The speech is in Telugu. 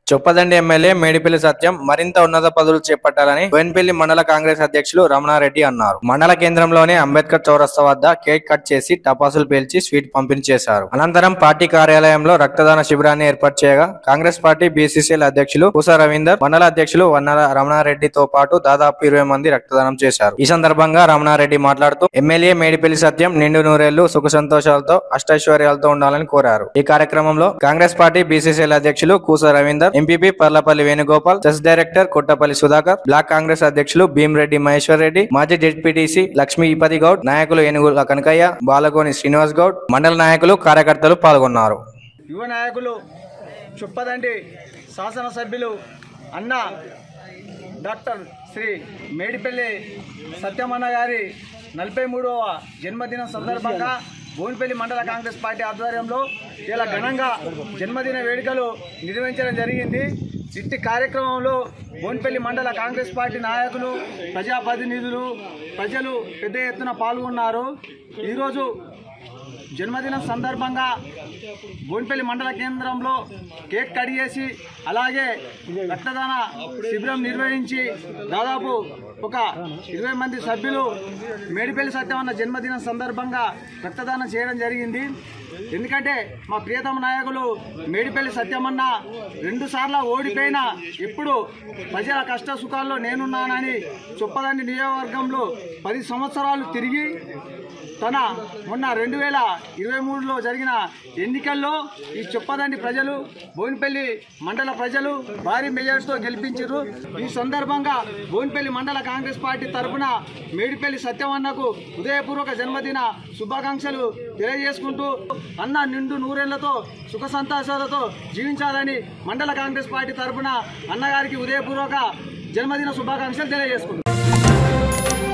చొప్పదండి ఎమ్మెల్యే మేడిపల్లి సత్యం మరింత ఉన్నత పదవులు చేపట్టాలని బోయినపల్లి మండల కాంగ్రెస్ అధ్యక్షులు రమణారెడ్డి అన్నారు మండల కేంద్రంలోని అంబేద్కర్ చౌరస్తా వద్ద కేక్ కట్ చేసి టపాసులు పేల్చి స్వీట్ పంపిణీ చేశారు అనంతరం పార్టీ కార్యాలయంలో రక్తదాన శిబిరాన్ని ఏర్పాటు చేయగా కాంగ్రెస్ పార్టీ బీసీసీఎల్ అధ్యక్షులు పూసా రవీందర్ మండల అధ్యక్షులు వన్నల రమణారెడ్డితో పాటు దాదాపు ఇరవై మంది రక్తదానం చేశారు ఈ సందర్భంగా రమణారెడ్డి మాట్లాడుతూ ఎమ్మెల్యే మేడిపల్లి సత్యం నిండు నూరేళ్లు సుఖ సంతోషాలతో అష్టైశ్వర్యాలతో ఉండాలని కోరారు ఈ కార్యక్రమంలో కాంగ్రెస్ పార్టీ బీసీసీఎల్ అధ్యక్షులు కూస రవీందర్ ఎంపీపీ పర్లపల్లి వేణుగోపాల్ చెస్ డైరెక్టర్ కొట్టపల్లి సుధాకర్ బ్లాక్ కాంగ్రెస్ అధ్యక్షులు భీమరెడ్డి మహేశ్వర్ రెడ్డి మాజీ జెడ్పీటీసీ లక్ష్మీపతి గౌడ్ నాయకులు ఏనుగుల కనకయ్య బాలగోని శ్రీనివాస్ గౌడ్ మండల నాయకులు కార్యకర్తలు పాల్గొన్నారు యువ నాయకులు చుప్పదండి శాసనసభ్యులు అన్న డాక్టర్ శ్రీ మేడిపల్లి సత్యమన్న గారి నలభై మూడవ జన్మదినం సందర్భంగా భువనపల్లి మండల కాంగ్రెస్ పార్టీ ఆధ్వర్యంలో ఇలా ఘనంగా జన్మదిన వేడుకలు నిర్వహించడం జరిగింది ఇట్టి కార్యక్రమంలో భువనపల్లి మండల కాంగ్రెస్ పార్టీ నాయకులు ప్రజాప్రతినిధులు ప్రజలు పెద్ద ఎత్తున పాల్గొన్నారు ఈరోజు జన్మదినం సందర్భంగా బోన్పల్లి మండల కేంద్రంలో కేక్ కట్ చేసి అలాగే రక్తదాన శిబిరం నిర్వహించి దాదాపు ఒక ఇరవై మంది సభ్యులు మేడిపల్లి సత్యమన్న జన్మదినం సందర్భంగా రక్తదానం చేయడం జరిగింది ఎందుకంటే మా ప్రియతమ నాయకులు మేడిపల్లి సత్యమన్న రెండు సార్లు ఓడిపోయిన ఇప్పుడు ప్రజల కష్ట సుఖాల్లో నేనున్నానని చొప్పదండి నియోజకవర్గంలో పది సంవత్సరాలు తిరిగి తన మొన్న రెండు వేల ఇరవై మూడులో జరిగిన ఎన్నికల్లో ఈ చొప్పదండి ప్రజలు బోయినపల్లి మండల ప్రజలు భారీ మెజార్టీతో గెలిపించారు ఈ సందర్భంగా బోయినపల్లి మండల కాంగ్రెస్ పార్టీ తరఫున మేడిపల్లి సత్యవన్నకు హృదయపూర్వక జన్మదిన శుభాకాంక్షలు తెలియజేసుకుంటూ అన్న నిండు నూరేళ్లతో సుఖ సంతోషాలతో జీవించాలని మండల కాంగ్రెస్ పార్టీ తరఫున అన్నగారికి హృదయపూర్వక జన్మదిన శుభాకాంక్షలు తెలియజేసుకుంటాం